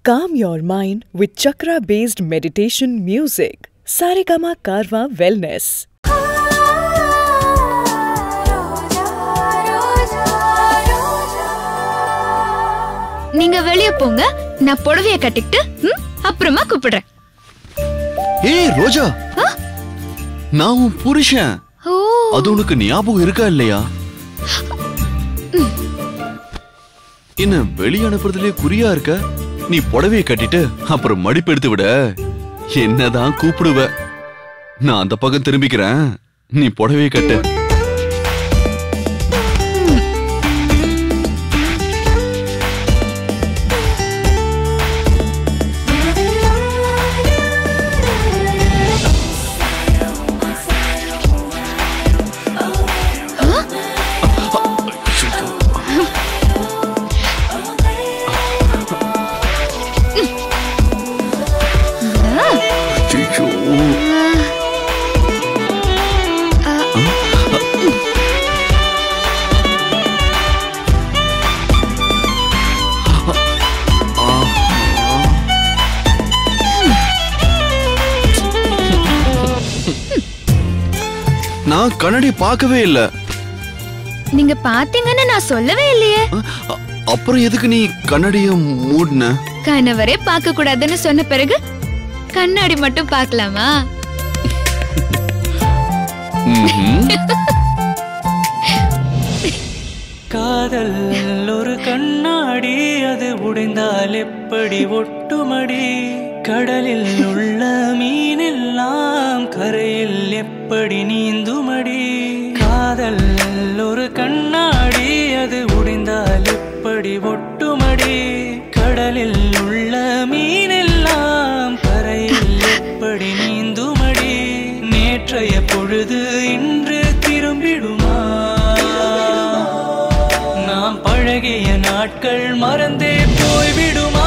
Calm your mind with chakra based meditation music. Saregama Karwa Wellness. நீங்க வெளிய போங்க நான் புடவைய கட்டிக்கிட்டு ம், அப்புறமா கூப்பிடுறேன் ஏய் ரோஜா நான் உன் புருஷன் ஓ அது உனக்கு ஞாபகம் இருக்கா இல்லையா என்ன வெளிய அனுப்புறதுலயே குறியா இருக்க நீ புடவைய கட்டிட்டு அப்புறம் மடிப்பு எடுத்து விட என்னதான் கூப்பிடுவ நான் அந்த பக்கம் திரும்பிக்கிறேன் நீ புடவைய கட்டு ஐயோ. நான் கண்ணாடி பார்க்கவே இல்ல நீங்க பாத்தீங்கன்னு நான் சொல்லவே இல்லையே அ- அ- அப்புறம் எதுக்கு நீ கண்ணாடிய மூடின கணவரே பார்க்க கூடாதுன்னு சொன்ன பிறகு கண்ணாடி மட்டும் பார்க்கலாமா ம்ஹும். காதல் ஒரு கண்ணாடி அது உடைந்தால் எப்படி ஒட்டுமடி கடலில் உள்ள மீனெல்லாம் கரையில் எப்படி நீந்துமடி காதல் ஒரு கண்ணாடி அது உடைந்தால் எப்படி ஒட்டுமடி கடலில் உள்ள மீனெல்லாம் கரையில் எப்படி நீந்துமடி நேற்றைய பொழுது இன்று திரும்பிடுமா நாம் பழகிய நாட்கள் மறந்தே போய்விடுமா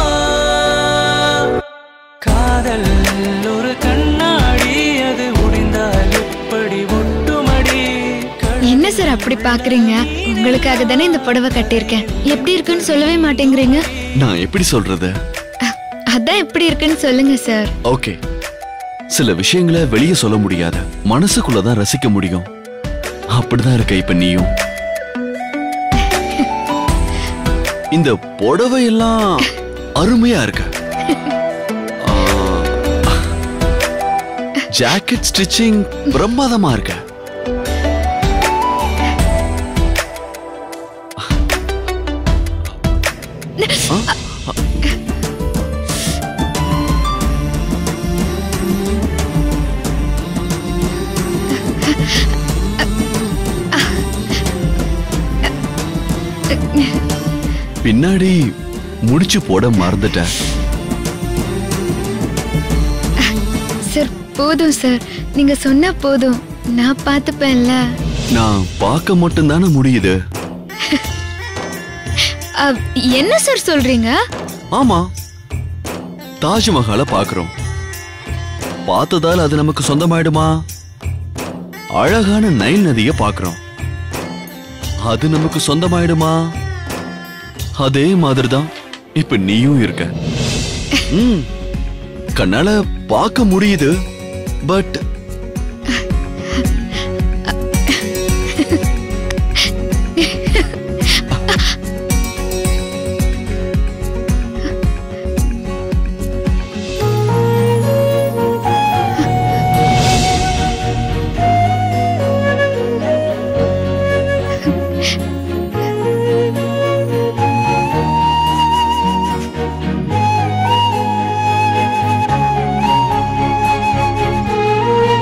காதல் ஒரு கண்ணாடி அது உடைந்தால் எப்படி ஒட்டுமடி என்ன சார் அப்படி பாக்குறீங்க உங்களுக்காக தானே இந்த புடவை கட்டியிருக்கேன் எப்படி இருக்குன்னு சொல்லவே மாட்டேங்கிறீங்க நான் எப்படி சொல்றது அ- அதான் எப்படி இருக்குன்னு சொல்லுங்க சார் ஓகே சில விஷயங்களை வெளியே சொல்ல முடியாத மனசுக்குள்ளதான் ரசிக்க முடியும் அப்படிதான் இருக்க இப்ப நீயும் இந்த புடவை எல்லாம் அருமையா இருக்க ஜாக்கெட் ஸ்டிச்சிங் பிரமாதமா இருக்க பின்னாடி முடிச்சு போட மறந்துட்டேன் சார் போதும் சார் நீங்க சொன்னா போதும் நான் பார்த்துப்பேன்ல நான் பார்க்க மட்டும்தானே முடியுது அ, என்ன சார் சொல்றீங்க ஆமா தாஜ்மஹாலை பார்க்கிறோம் பார்த்ததால் அது நமக்கு சொந்தமாயிடுமா அழகான நைல் நதிய பார்க்கிறோம் அது நமக்கு சொந்தமாயிடுமா அதே மாதிரிதான் இப்ப நீயும் இருக்க ம், கண்ணால பார்க்க முடியுது பட் ஆ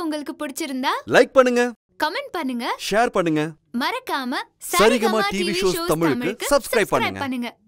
உங்களுக்கு பிடிச்சிருந்தா லைக் பண்ணுங்க கமெண்ட் பண்ணுங்க ஷேர் பண்ணுங்க மறக்காம சரிகமா டிவி ஷோஸ் தமிழுக்கு subscribe பண்ணுங்க. பண்ணுங்க